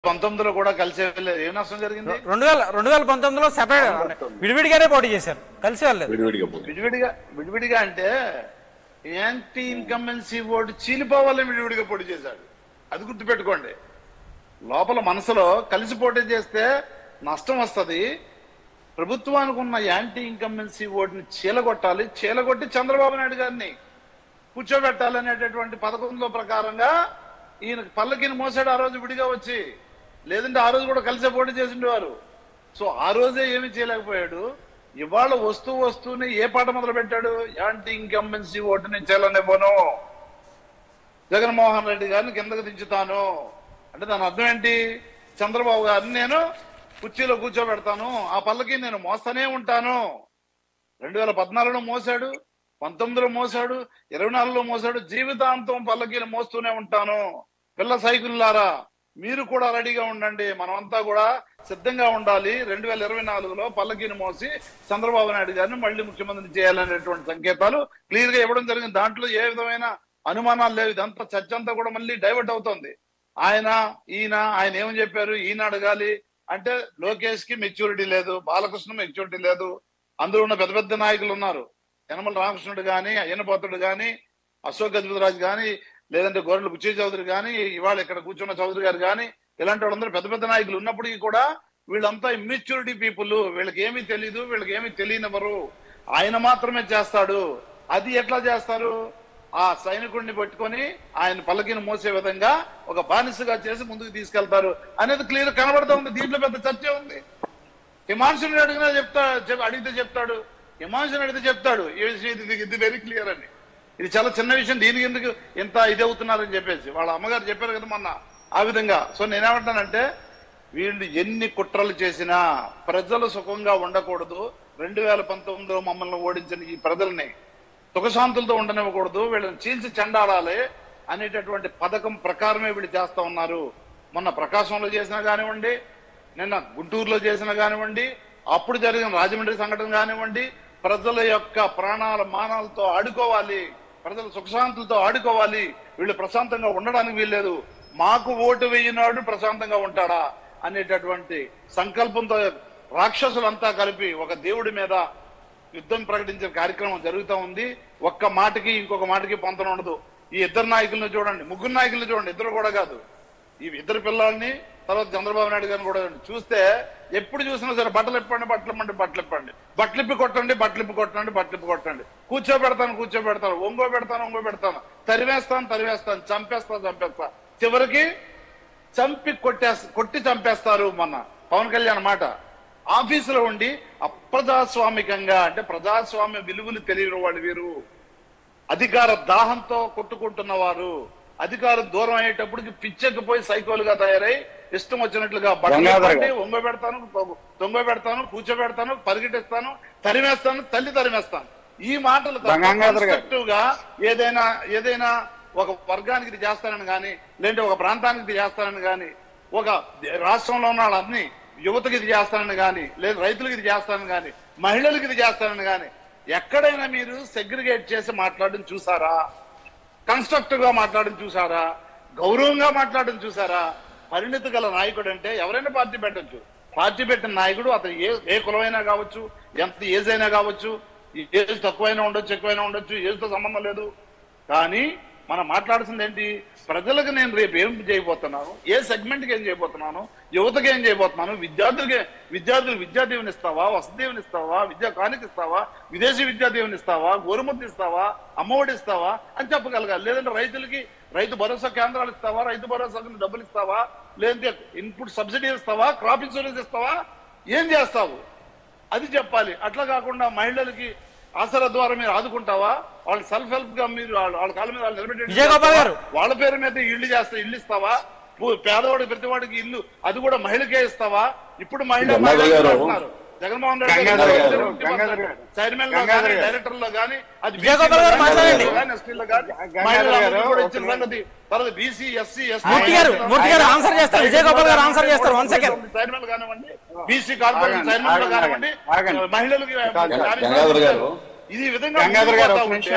పంతొమ్మిదిలో కూడా కలిసి వెళ్ళలేదు ఏం నష్టం జరిగింది రెండు వేల రెండు వేల పంతొమ్మిదిలో సెపరేట్ విడివిడిగానే పోటీ చేశారు కలిసి వెళ్ళలేదు విడివిడిగా పోటీ విడివిడిగా విడివిడిగా అంటే యాంటీ ఇన్కంబెన్సీ ఓటు చీలిపోవాలని విడివిడిగా పోటీ చేశాడు అది గుర్తుపెట్టుకోండి లోపల మనసులో కలిసి పోటీ చేస్తే నష్టం వస్తది ప్రభుత్వానికి ఉన్న యాంటీ ఇన్కంబెన్సీ ఓటుని చీలగొట్టాలి చీలగొట్టి చంద్రబాబు నాయుడు గారిని కూర్చోబెట్టాలనేటటువంటి పథకంలో ప్రకారంగా ఈయన పల్లకిని మోసాడు ఆ రోజు విడిగా వచ్చి లేదంటే ఆ రోజు కూడా కలిసే పోటీ చేసిండేవారు సో ఆ రోజే ఏమీ చేయలేకపోయాడు ఇవాళ వస్తూ వస్తూనే ఏ పాట మొదలు పెట్టాడు యాంటీ ఇన్కంబెన్సీ ఓటుని చెల్లనివ్వను జగన్మోహన్ రెడ్డి గారిని కిందకు దించుతాను అంటే దాని అర్థం ఏంటి చంద్రబాబు గారిని నేను కుర్చీలో కూర్చోబెడతాను ఆ పల్లకి నేను మోస్తానే ఉంటాను రెండు వేల పద్నాలుగులో మోసాడు పంతొమ్మిదిలో మోసాడు ఇరవై నాలుగులో మోసాడు జీవితాంతం పల్లకీలు మోస్తూనే ఉంటాను పిల్ల సైకిల్లారా మీరు కూడా రెడీగా ఉండండి మనమంతా కూడా సిద్ధంగా ఉండాలి రెండు వేల ఇరవై నాలుగులో పల్లకీని మోసి చంద్రబాబు నాయుడు గారిని మళ్ళీ ముఖ్యమంత్రి చేయాలనేటువంటి సంకేతాలు క్లియర్ గా ఇవ్వడం జరిగింది దాంట్లో ఏ విధమైన అనుమానాలు లేవు ఇదంతా చర్చ అంతా కూడా మళ్ళీ డైవర్ట్ అవుతుంది ఆయన ఈయన ఆయన ఏమని చెప్పారు ఈయన అడగాలి అంటే లోకేష్ కి మెచ్యూరిటీ లేదు బాలకృష్ణ మెచ్యూరిటీ లేదు అందులో ఉన్న పెద్ద పెద్ద నాయకులు ఉన్నారు యనమల రామకృష్ణుడు గాని అయ్యనపోతుడు గాని అశోక్ గజపతిరాజు గాని లేదంటే గొర్రెల బుచ్చయ్య చౌదరి గాని ఇవాళ ఇక్కడ కూర్చున్న చౌదరి గారు గాని ఇలాంటి వాళ్ళందరూ పెద్ద పెద్ద నాయకులు ఉన్నప్పటికీ కూడా వీళ్ళంతా ఇమ్మెచ్యూరిటీ పీపుల్ వీళ్ళకి ఏమీ తెలియదు వీళ్ళకి ఏమీ తెలియనివ్వరు ఆయన మాత్రమే చేస్తాడు అది ఎట్లా చేస్తారు ఆ సైనికుడిని పట్టుకొని ఆయన పల్లకిని మోసే విధంగా ఒక బానిసగా చేసి ముందుకు తీసుకెళ్తారు అనేది క్లియర్ కనబడతా ఉంది దీంట్లో పెద్ద చర్చ ఉంది హిమాంశుని అడిగినా చెప్తా చెప్- అడిగితే చెప్తాడు హిమాంశుని అడిగితే చెప్తాడు ఈ విషయం ఇది ఇది వెరీ క్లియర్ అని ఇది చాలా చిన్న విషయం దీనికి ఎందుకు ఇంత ఇది అవుతున్నారని చెప్పేసి వాళ్ళ అమ్మగారు చెప్పారు కదా మొన్న ఆ విధంగా సో నేనేమంటానంటే వీళ్ళు ఎన్ని కుట్రలు చేసినా ప్రజలు సుఖంగా ఉండకూడదు రెండు వేల పంతొమ్మిదిలో మమ్మల్ని ఓడించిన ఈ ప్రజల్ని సుఖశాంతులతో ఉండనివ్వకూడదు వీళ్ళని చీల్చి చెండాడాలి అనేటటువంటి పథకం ప్రకారమే వీళ్ళు చేస్తా ఉన్నారు మొన్న ప్రకాశంలో చేసినా కానివ్వండి నిన్న గుంటూరులో చేసినా కానివ్వండి అప్పుడు జరిగిన రాజమండ్రి సంఘటన కానివ్వండి ప్రజల యొక్క ప్రాణాల మానాలతో ఆడుకోవాలి ప్రజల సుఖశాంతులతో ఆడుకోవాలి వీళ్ళు ప్రశాంతంగా ఉండడానికి వీల్లేదు మాకు ఓటు వేయినాడు ప్రశాంతంగా ఉంటాడా అనేటటువంటి సంకల్పంతో రాక్షసులంతా కలిపి ఒక దేవుడి మీద యుద్ధం ప్రకటించే కార్యక్రమం జరుగుతూ ఉంది ఒక్క మాటకి ఇంకొక మాటకి పొంతన ఉండదు ఈ ఇద్దరు నాయకులను చూడండి ముగ్గురు నాయకులను చూడండి ఇద్దరు కూడా కాదు ఈ ఇద్దరు పిల్లల్ని తర్వాత చంద్రబాబు నాయుడు గారిని కూడా చూడండి. చూస్తే ఎప్పుడు చూసినా సరే బట్టలు ఇప్పండి బట్టలు ఇప్పండి బట్టలు ఇప్పండి బట్టలు ఇప్పి కొట్టండి బట్టలు ఇప్పి కొట్టండి బట్టలు ఇప్పి కొట్టండి కూర్చోబెడతాను కూర్చోబెడతాను ఒంగో పెడతాను ఒంగో పెడతాను తరివేస్తాను తరివేస్తాను చంపేస్తాను చంపేస్తా చివరికి చంపి కొట్టేస్త కొట్టి చంపేస్తారు మొన్న పవన్ కళ్యాణ్ మాట ఆఫీసులో ఉండి అప్రజాస్వామికంగా అంటే ప్రజాస్వామ్య విలువలు తెలియని వాళ్ళు వీరు అధికార దాహంతో కొట్టుకుంటున్న వారు అధికారం దూరం అయ్యేటప్పటికి పిచ్చెక్కిపోయి సైకోలుగా తయారై ఇష్టం వచ్చినట్లుగా బట్టలు గంగాధర్ ఇప్పండి, గారు. ఒంగో పెడతాను తొంగ పెడతాను కూర్చోబెడతాను పరిగెట్టిస్తాను తరిమేస్తాను తల్లి తరిమేస్తాను ఈ మాటలు తప్ప గంగాధర్ గారు. constructive గా ఏదైనా ఏదైనా ఒక వర్గానికి ఇది చేస్తానని కానీ లేదంటే ఒక ప్రాంతానికి ఇది చేస్తానని కానీ ఒక రాష్ట్రంలో ఉన్న వాళ్ళన్ని యువతకి ఇది చేస్తానని కానీ లేదా రైతులకు ఇది చేస్తానని కానీ మహిళలకు ఇది చేస్తానని కానీ ఎక్కడైనా మీరు సెగ్రిగేట్ చేసి మాట్లాడడం చూసారా కన్స్ట్రక్టివ్ గా మాట్లాడడం చూసారా గౌరవంగా మాట్లాడడం చూసారా పరిణితి గల నాయకుడు అంటే ఎవరైనా పార్టీ పెట్టొచ్చు పార్టీ పెట్టిన నాయకుడు అతను ఏ ఏ కులమైనా కావచ్చు ఎంత ఏజ్ అయినా కావచ్చు ఈ ఏజ్ తక్కువైనా ఉండొచ్చు ఎక్కువైనా ఉండొచ్చు ఏజ్ తో సంబంధం లేదు కానీ మనం మాట్లాడుతుంది ఏంటి ప్రజలకు నేను రేపు ఏం చేయబోతున్నాను ఏ సెగ్మెంట్ కి ఏం చేయబోతున్నాను యువతకి ఏం చేయబోతున్నాను విద్యార్థులకి విద్యార్థులు విద్యా దీవెన ఇస్తావా వసతి దీవెన ఇస్తావా విద్యా కానుక ఇస్తావా విదేశీ విద్యా దీవెన ఇస్తావా గోరుముద్ద ఇస్తావా అమ్మఒడి ఇస్తావా అని చెప్పగలగాలి లేదంటే రైతులకి రైతు భరోసా కేంద్రాలు ఇస్తావా రైతు భరోసా కింద డబ్బులు ఇస్తావా లేదంటే ఇన్పుట్ సబ్సిడీ ఇస్తావా క్రాప్ ఇన్సూరెన్స్ ఇస్తావా ఏం చేస్తావు అది చెప్పాలి అట్లా కాకుండా మహిళలకి ఆసరా ద్వారా మీరు ఆదుకుంటావా వాళ్ళు సెల్ఫ్ హెల్ప్ గా మీరు వాళ్ళ వాళ్ళ కాళ్ళ మీద వాళ్ళు నిలబెట్టి విజయగోపాల్ గారు. వాళ్ళ పేరు మీద ఇల్లు చేస్తా ఇల్లు ఇస్తావా పూ- పేదవాడి ప్రతి వాడికి ఇల్లు అది కూడా మహిళకే ఇస్తావా ఇప్పుడు మహిళ గంగాధర్ మహిళలు గారు. అంటున్నారు. జగన్మోహన్ రెడ్డి గంగాధర్ గారు, గారు గంగాధర్ గారు. చైర్మన్ లో గంగాధర్ కానీ గారు. డైరెక్టర్ లో కానీ అది విజయగోపాల్ గారు మాట్లాడండి. గంగాధర్ మహిళలందరికీ గారు, కూడా ఒక ఇచ్చిన నిమిషం. సంగతి తర్వాత బీసీ ఎస్సీ ఎస్టీ మూర్తి గారు మూర్తి గారు ఆన్సర్ చేస్తారు విజయగోపాల్ గారు ఆన్సర్ చేస్తారు వన్ సెకండ్ చైర్మన్ కానివ్వండి బీసీ కార్పొరేషన్ ఆగండి, చైర్మన్ ఆగండి, కానివ్వండి ఆగండి. మహిళలకి గంగా- కార్యక్రమాలు గంగాధర్ గారు. ఇది ఈ విధంగా గంగాధర్ గారు, ముందుకు ఒక పోతా నిమిషం. ఉంటే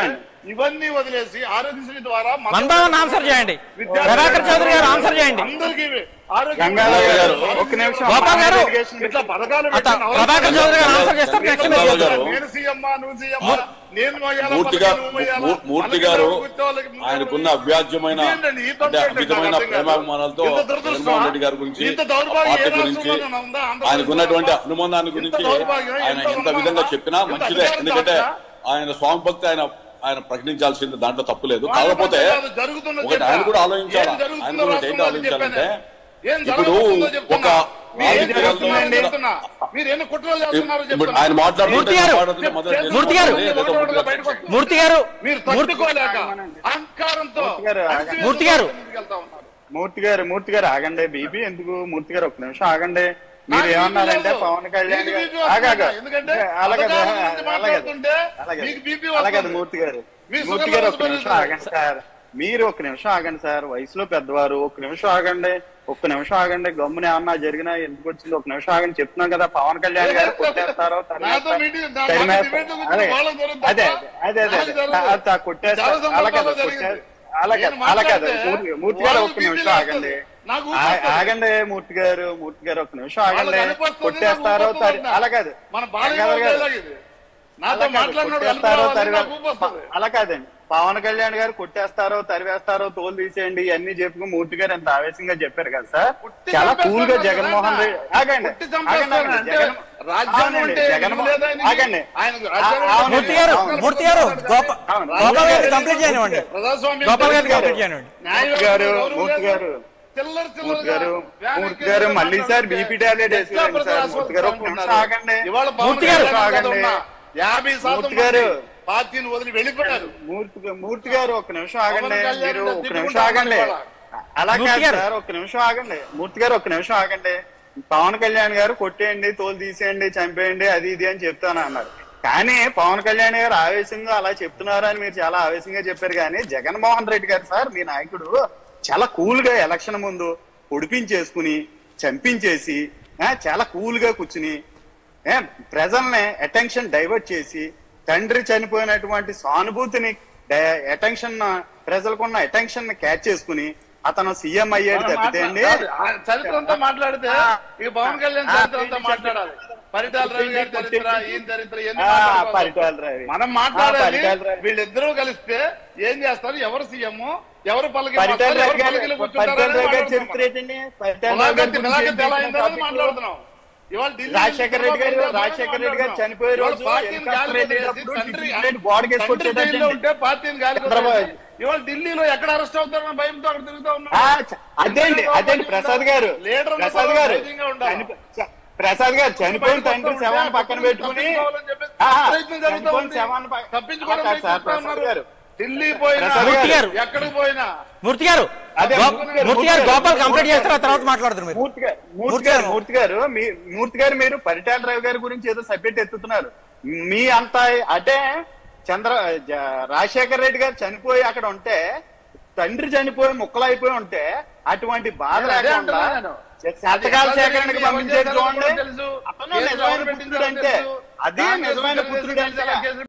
ఇవన్నీ వదిలేసి ఆరోగ్యశ్రీ ద్వారా మత- మన్మోహన్ ఆన్సర్ చేయండి విద్యార్థులు- ప్రభాకర్ చౌదరి గారు ఆన్సర్ చేయండి అందరికీ ఆరోగ్య గంగాధర్ గారు ఒక్క నిమిషం గోపాల్ గారు. ఇట్లా పథకాలు అత- పెట్టిన అవసరం ప్రభాకర్ చౌదరి గారు ఆన్సర్ చేస్తారు నెక్స్ట్ మీరు గంగాధర్ చేస్తారు. గారు. నేను సీఎమ్మా నువ్వు సీఎమ్మా నేను మొయ్యాలా, మూర్తి పథకం గారు నువ్వు మొయ్యాలా? మూ- మూర్తి వాళ్ళకి గారు కూర్చో వాళ్ళకి ముందు ఆయనకున్న అవ్యాజ్యమైన ఇదేంటండి? ఈ తొందర అంటే ఏంటండి? అమితమైన నాకు అర్థం కాదు. ప్రేమాభిమానాలతో ఇంత దురదృష్టమా? జగన్మోహన్ రెడ్డి గారి గురించి ఇంత దౌర్భాగ్యం పార్టీ ఏ గురించి రాష్ట్రంలోనైనా ఉందా? ఆంధ్రప్రదేశ్లో ఆయనకున్నటువంటి ఉందా? అనుబంధాన్ని ఇంత గురించి దౌర్భాగ్యం, ఆయన ఇంత ఎంత విధంగా ఉన్మాదమా? చెప్పినా ఇంత మంచిదే అధికారం ఎందుకంటే కాదా? ఆయన స్వామి భక్తి ఆయన ఆయన ప్రకటించాల్సింది దాంట్లో తప్పు లేదు వాళ్ళ కాకపోతే పథకాలు జరుగుతున్నది ఒకటి చెప్పా. ఆయన కూడా ఆలోచించాలి ఏం జరుగుతుందో ఆయన కూడా ఏంటి రాష్ట్రంలో ఆలోచించాలంటే చెప్పాను. ఏం ఇప్పుడు జరుగుతుందో చెప్తున్నా. ఒక మీరు ఏం రాజకీయాల్లో చేస్తున్నారో ఉన్న- చెప్తున్నా. మీరు ఎన్ని కుట్రలు చేస్తున్నారో ఇప్పుడు చెప్తున్నా. ఆయన మాట్లాడుతుంటే మూర్తి గారు. మాట్లాడుతుంటే మొదలు చేసి మూర్తి గారు. ఏదో ఒకటి ఒకటి చేస్తాడు. బయటకు వస్తుంది. మూర్తి గారు మీరు తట్టుకోలేక అహంకారంతో మూర్తి గారు, అణచివేత మూర్తి గారు. ముందుకెళ్తా ఉన్నారు. మూర్తి గారు మూర్తి గారు ఆగండి బీపీ ఎందుకు మూర్తి గారు ఒక్క నిమిషం ఆగండి మీరు నాకు ఏమన్నారంటే బీపీ పవన్ కళ్యాణ్ మీకు గారు బీపీ వస్తుందా? ఆగాగా. ఎందుకంటే అలాగే పథకాల గురించి అలాగే మాట్లాడుతుంటే అలాగే మీకు బీపీ అలాగే వస్తుంది. మూర్తి గారు మీ మూర్తి సుగంధ గారు ఒక్క రసం నిమిషం పెరుగుతుంది. ఆగండి సార్ మీరు ఒక్క నిమిషం ఆగండి సార్ వయసులో పెద్దవారు ఒక్క నిమిషం ఆగండి ఒక్క నిమిషం ఆగండి గమ్మున ఏమన్నా జరిగినా ఎందుకు వచ్చింది ఒక నిమిషం ఆగండి చెప్తున్నాం కదా పవన్ కళ్యాణ్ గారు కొట్టేస్తారో నాతో తరిమేస్తారో, మీటింగ్ నా- తరిమేస్తారో. నాకు డిబేట్ గురించి అదే వాళ్ళకి జరుగుతుందా? అదే అదే అదే నాకు జరగదు. అదే ఆ కొట్టేస్తారు చాలా అలా కాదు సందర్భాల్లో కొట్టే- జరిగింది. అలా కాదు నేను అలా కాదు మాట్లాడితే మూర్తి- మూర్తి గారు వాళ్ళకి ఒక్క బీపీ నిమిషం లేస్తుంది. ఆగండి నాకు ఆ- ఊపొస్తుంది. ఆగండి మూర్తి గారు మూర్తి గారు ఒక్క నిమిషం ఆగండి వాళ్ళకి అనిపిస్తుంది, కొట్టేస్తారో నాకు తరి- ఊపొస్తుంది. అలా కాదు మన బాలయ్య గంగాధర్ గారు డైలాగ్ ఇది. నాతో అలా కాదు, మాట్లాడినోడు కొట్టేస్తారో కలుపుకోవాలి, తరివే- నాకు ఊపొస్తుంది. అలా కాదండి పవన్ కళ్యాణ్ గారు కొట్టేస్తారో తరివేస్తారో తోలు తీసేయండి ఇవన్నీ చెప్పుకుని మూర్తి గారు ఎంత ఆవేశంగా చెప్పారు కదా సార్ కొట్టి చాలా చంపేస్తాడు కూల్ గా కదా జగన్మోహన్ రెడ్డి ఆగండి కొట్టి ఆగండి, చంపేస్తాడు ఆగండి. అంటే జగన్- రాజ్యాంగం అవునండి, అంటే జగన్మోహన్- విలువ లేదా ఆయనకి? ఆగండి ఆయనకు ఆ- రాజ్యాంగం అవునండి, మూర్తి గారు అవును. మూర్తి గారు గోప- అవును. గోపాల్ గారిని కంప్లీట్ చేయనివ్వండి ప్రజాస్వామ్యం గోపాల్ గారిని తెలుసు కంప్లీట్ కదా. చేయనివ్వండి న్యాయ మూర్తి గారు, గౌరవం మూర్తి లేదు. గారు. చిల్లర మూర్తి చిల్లరగా గారు వ్యాన్ మూర్తి ఎక్కేసి గారు మళ్ళీ సార్ మాట్లాడుతుంటే బీపీ టాబ్లెట్ ఎట్లా వేసుకోండి సార్ ప్రజాస్వామ్యం మూర్తి గారు ఒక్క నిమిషం అనుకుంటున్నారు? ఆగండి ఇవాళ పవన్ మూర్తి గారు. కళ్యాణ్ గారు ఆగండి. ఉన్న యాభై శాతం మూర్తి గారు. మంది పార్టీని వదిలి వెళ్ళిపోయారు మూర్తి గా- మూర్తి గారు ఒక నిమిషం ఆగండి పవన్ కళ్యాణ్ మీరు గారు ఒక తిట్టుకుంటా నిమిషం ఆగండి ఉన్నారు అలా మూర్తి కాదు గారు. సార్ ఒక నిమిషం ఆగండి మూర్తి గారు ఒక నిమిషం ఆగండి పవన్ కళ్యాణ్ గారు కొట్టేయండి తోలు తీసేయండి చంపేయండి అది ఇది అని చెప్తాను అన్నారు కానీ పవన్ కళ్యాణ్ గారు ఆవేశంగా అలా చెప్తున్నారు అని మీరు చాలా ఆవేశంగా చెప్పారు కానీ జగన్మోహన్ రెడ్డి గారు సార్ మీ నాయకుడు చాలా కూల్ గా ఎలక్షన్ ముందు పొడిపించేసుకుని చంపించేసి ఆ, చాలా కూల్ గా కూర్చుని ఏ, ప్రజల్ని అటెన్షన్ డైవర్ట్ చేసి తండ్రి చనిపోయినటువంటి సానుభూతిని అటెన్షన్ ప్రజలకున్న అటెన్షన్ క్యాచ్ చేసుకుని అతను సీఎం అయ్యాడు తప్పితే అండి కాదు, ఆ చరిత్ర అంతా మాట్లాడితే ఇక పవన్ కళ్యాణ్ ఆ, చరిత్ర అంతా మాట్లాడాలి పరిటాల రవి గారి చరిత్ర ఈయన చరిత్ర ఇవన్నీ ఆ, మాట్లాడుకోవాలి. పరిటాల రవి. మనం ఆ, మాట్లాడాలి పరిటాల రవి. వీళ్ళిద్దరూ కలిస్తే ఏం చేస్తారు ఎవరు సీఎం ఎవరు పలికి పరిటాల మాట్లాడతారు, రవి ఎవరు గారి పలికిలో పరిటాల కూర్చుంటారని రవి గారి మాట్లాడుతున్నాం. చరిత్ర ఏంటండి పరిటాల రవి ములాఖత్ గారి గురించి ములాఖత్ ఏం ఎలా తెలిసిన అయిందని topic? మాట్లాడుతున్నాం ఇవాళ ఢిల్లీ రాజశేఖర రెడ్డి గారు నుంచి రాజశేఖర రెడ్డి గారు మాట్లాడుతున్నాం. చనిపోయే ఇవాళ రోజు పార్టీని హెలికాప్టర్ గాలిలో వెళ్ళేటప్పుడు వదిలేసి తండ్రి- టికెట్ గోడకేసి తండ్రి కొట్టేటండి. జైల్లో ఉంటే పార్టీని గాలి చంద్రబాబు. ఇవాళ ఢిల్లీలో ఎక్కడ అరెస్ట్ అవుతారన్న భయంతో అక్కడ తిరుగుతా ఆ, ఉన్నాం చ- అదేండి అదేంటి ప్రసాద్ గారు లీడర్ ఉన్న ప్రసాద్ పదవి గారు ధైర్యంగా ఉండాలి. చనిపో- చ- ప్రసాద్ గారు చనిపోయిన తండ్రి శవాన్ని పక్కన పెట్టుకుని ఆ, ప్రయత్నం జరుగుతా చనిపోయిన ఉంది. శవాన్ని ప- తప్పించుకోవడం ఆ, కాదు సార్, ప్రయత్నిస్తా ప్రసాద్ ఉన్నారు. గారు. ఢిల్లీ పోయినా ప్రసాద్ గారు. ఎక్కడికి పోయినా మూర్తి గారు అదే, గో- మూర్తి గారు, మూర్తి గారు మూర్తి గోపాల్ గారు. కంప్లీట్ చేస్తారు ఆ తర్వాత మాట్లాడుతున్నారు మీరు మూర్తి గారు మూర్తి మూర్తి గారు గారు. మూర్తి గారు మీ మూర్తి గారు మీరు పరిటాల రవి గారి గురించి ఏదో సబ్జెక్ట్ ఎత్తుతున్నారు మీ అంత అంటే చంద్ర జ- రాజశేఖర రెడ్డి గారు చనిపోయి అక్కడ ఉంటే తండ్రి చనిపోయి ముక్కలైపోయి ఉంటే అటువంటి బాధ నేను అదే లేకుండా అంటున్నాను నేను. శతకాల అది సేకరణకు ఎవరు పంపించేది చేశారో చూడండి కూడా తెలుసు. అతను కేసు నిజమైన ఎవరు పెట్టిందో పుత్రుడు అంటే తెలుసు. అదే కాంగ్రెస్ నిజమైన తెలుసు, పుత్రుడు అంటే తెలుసు, కేసు